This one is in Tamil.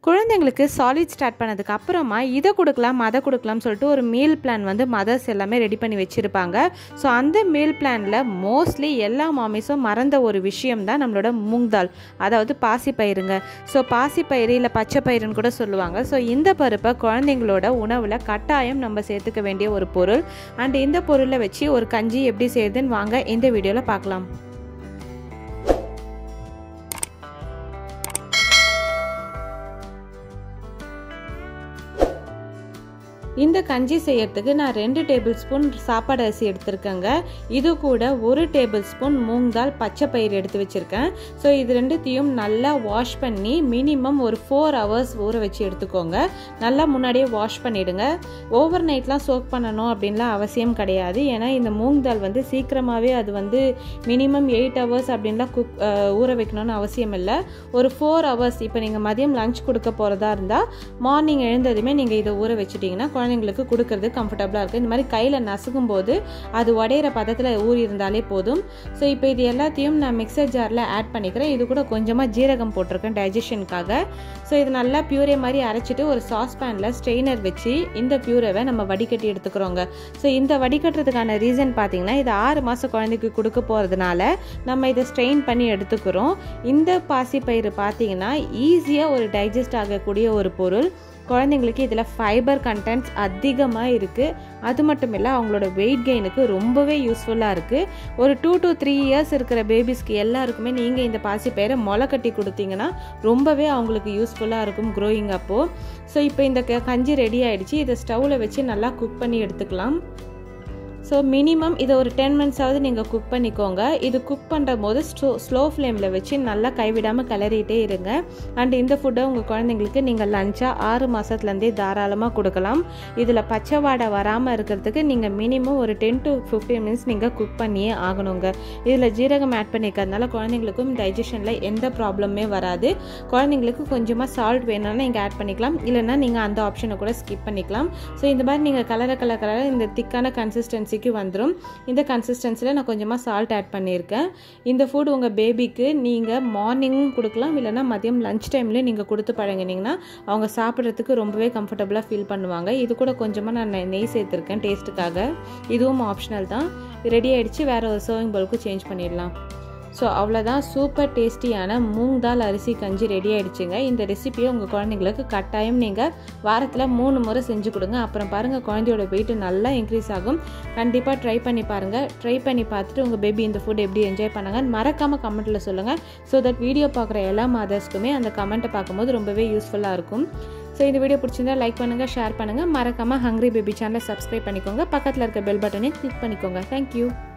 குழந்தைங்களுக்கு சாலிட் ஸ்டார்ட் பண்ணதுக்கு அப்புறமா இதை கொடுக்கலாம் அதை கொடுக்கலாம்னு சொல்லிட்டு ஒரு மீல் பிளான் வந்து மதர்ஸ் எல்லாமே ரெடி பண்ணி வச்சுருப்பாங்க ஸோ அந்த மீல் பிளானில் மோஸ்ட்லி எல்லா மாமிஸும் மறந்த ஒரு விஷயம் தான் நம்மளோட மூங் தால் அதாவது பாசிப்பயிருங்க ஸோ பாசிப்பயிறு இல்லை பச்சை பயிருன்னு கூட சொல்லுவாங்க ஸோ இந்த பருப்பை குழந்தைங்களோட உணவில் கட்டாயம் நம்ம சேர்த்துக்க வேண்டிய ஒரு பொருள் அண்ட் இந்த பொருளை வச்சு ஒரு கஞ்சி எப்படி செய்யுதுன்னு வாங்க இந்த வீடியோவில் பார்க்கலாம் இந்த கஞ்சி செய்யறதுக்கு நான் ரெண்டு டேபிள் ஸ்பூன் சாப்பாடு அரிசி எடுத்திருக்கேங்க இது கூட ஒரு டேபிள் ஸ்பூன் மூங் தால் பச்சை பயிர் எடுத்து வச்சுருக்கேன் ஸோ இது ரெண்டுத்தையும் நல்லா வாஷ் பண்ணி மினிமம் ஒரு ஃபோர் ஹவர்ஸ் ஊற வச்சு எடுத்துக்கோங்க நல்லா முன்னாடியே வாஷ் பண்ணிவிடுங்க ஓவர் நைட்லாம் சோக் பண்ணணும் அப்படின்லாம் அவசியம் கிடையாது ஏன்னா இந்த மூங் தால் வந்து சீக்கிரமாகவே அது வந்து மினிமம் எயிட் ஹவர்ஸ் அப்படின்லாம் குக் ஊற வைக்கணும்னு அவசியம் இல்லை ஒரு ஃபோர் ஹவர்ஸ் இப்போ நீங்கள் மதியம் லஞ்ச் கொடுக்க போகிறதா இருந்தால் மார்னிங் எழுந்ததுமே நீங்கள் இதை ஊற வச்சுட்டிங்கன்னா குழந்தைங்களுக்கு கொடுக்கறது கம்ஃபர்டபுளாக இருக்குது இந்த மாதிரி கையில் நசுக்கும் போது அது உடையிற பதத்தில் ஊறி இருந்தாலே போதும் ஸோ இப்போ இது எல்லாத்தையும் நான் மிக்சர் ஜாரில் ஆட் பண்ணிக்கிறேன் இது கூட கொஞ்சமாக ஜீரகம் போட்டிருக்கேன் டைஜஷனுக்காக ஸோ இது நல்லா பியூரே மாதிரி அரைச்சிட்டு ஒரு சாஸ் பேனில் ஸ்ட்ரெயினர் வச்சு இந்த பியூரவை நம்ம வடிகட்டி எடுத்துக்கிறோங்க ஸோ இந்த வடிகட்டுறதுக்கான ரீசன் பார்த்தீங்கன்னா இது ஆறு மாத குழந்தைக்கு கொடுக்க போகிறதுனால நம்ம இதை ஸ்ட்ரெயின் பண்ணி எடுத்துக்கிறோம் இந்த பாசிப்பயிறு பார்த்தீங்கன்னா ஈஸியாக ஒரு டைஜஸ்ட் ஆகக்கூடிய ஒரு பொருள் குழந்தைங்களுக்கு இதில் ஃபைபர் கண்டென்ட்ஸ் அதிகமாக இருக்குது அது மட்டும் இல்லை அவங்களோட வெயிட் கெயினுக்கு ரொம்பவே யூஸ்ஃபுல்லாக இருக்குது ஒரு டூ டு த்ரீ இயர்ஸ் இருக்கிற பேபிஸ்க்கு எல்லாருக்குமே நீங்கள் இந்த பாசிப்பயிரை முளை கட்டி கொடுத்தீங்கன்னா ரொம்பவே அவங்களுக்கு யூஸ்ஃபுல்லாக இருக்கும் க்ரோயிங் அப்போது ஸோ இப்போ இந்த கஞ்சி ரெடி ஆகிடுச்சு இதை ஸ்டவ்வில் வச்சு நல்லா குக் பண்ணி எடுத்துக்கலாம் ஸோ மினிமம் இதை ஒரு டென் மினிட்ஸாவது நீங்கள் குக் பண்ணிக்கோங்க இது குக் பண்ணுற போது ஸ்லோ ஸ்லோ ஃப்ளேமில் வச்சு நல்லா கைவிடாமல் கிளறிட்டே இருங்க அண்ட் இந்த ஃபுட்டை உங்கள் குழந்தைங்களுக்கு நீங்கள் லஞ்சாக ஆறு மாதத்துலேருந்தே தாராளமாக கொடுக்கலாம் இதில் பச்சை வாடை வராமல் இருக்கிறதுக்கு நீங்கள் மினிமம் ஒரு டென் டு ஃபிஃப்டீன் மினிட்ஸ் நீங்கள் குக் பண்ணியே ஆகணுங்க இதில் ஜீரகம் ஆட் பண்ணிக்கிறதுனால குழந்தைங்களுக்கும் டைஜஷனில் எந்த ப்ராப்ளமே வராது குழந்தைங்களுக்கு கொஞ்சமாக சால்ட் வேணும்னா நீங்கள் ஆட் பண்ணிக்கலாம் இல்லைன்னா நீங்கள் அந்த ஆப்ஷனை கூட ஸ்கிப் பண்ணிக்கலாம் ஸோ இந்த மாதிரி நீங்கள் கலர கலர் கலர இந்த திக்கான கன்சிஸ்டன்சி கன்சிஸ்டன்சிக்கு வந்துடும் இந்த கன்சிஸ்டன்சியில் நான் கொஞ்சமாக சால்ட் ஆட் பண்ணியிருக்கேன் இந்த ஃபுட் உங்கள் பேபிக்கு நீங்கள் மார்னிங்கும் கொடுக்கலாம் இல்லைனா மதியம் லஞ்ச் டைம்லேயும் நீங்கள் கொடுத்து பழங்கினீங்கன்னா அவங்க சாப்பிட்றதுக்கு ரொம்பவே கம்ஃபர்டபுளாக ஃபீல் பண்ணுவாங்க இது கூட கொஞ்சமாக நான் நெய் சேர்த்துருக்கேன் டேஸ்ட்டுக்காக இதுவும் ஆப்ஷனல் தான் ரெடி ஆகிடுச்சு வேறு ஒரு சர்விங் பவுலுக்கு சேஞ்ச் பண்ணிடலாம் ஸோ அவ்வளோதான் சூப்பர் டேஸ்டியான மூங் தால் அரிசி கஞ்சி ரெடி ஆகிடுச்சுங்க இந்த ரெசிபியை உங்கள் குழந்தைங்களுக்கு கட்டாயம் நீங்கள் வாரத்தில் மூணு முறை செஞ்சு கொடுங்க அப்புறம் பாருங்கள் குழந்தையோட வெயிட் நல்லா இன்க்ரீஸ் ஆகும் கண்டிப்பாக ட்ரை பண்ணி பாருங்கள் ட்ரை பண்ணி பார்த்துட்டு உங்கள் பேபி இந்த ஃபுட் எப்படி என்ஜாய் பண்ணாங்க மறக்காமல் கமெண்ட்டில் சொல்லுங்கள் ஸோ தட் வீடியோ பார்க்குற எல்லா மதர்ஸ்க்குமே அந்த கமெண்ட்டை பார்க்கும்போது ரொம்பவே யூஸ்ஃபுல்லாக இருக்கும் ஸோ இந்த வீடியோ பிடிச்சிருந்தா லைக் பண்ணுங்கள் ஷேர் பண்ணுங்கள் மறக்காமல் ஹங்க்ரி பேபி சேனலை சப்ஸ்கிரைப் பண்ணிக்கோங்க பக்கத்தில் இருக்க பெல் பட்டனையும் கிளிக் பண்ணிக்கோங்க தேங்க்யூ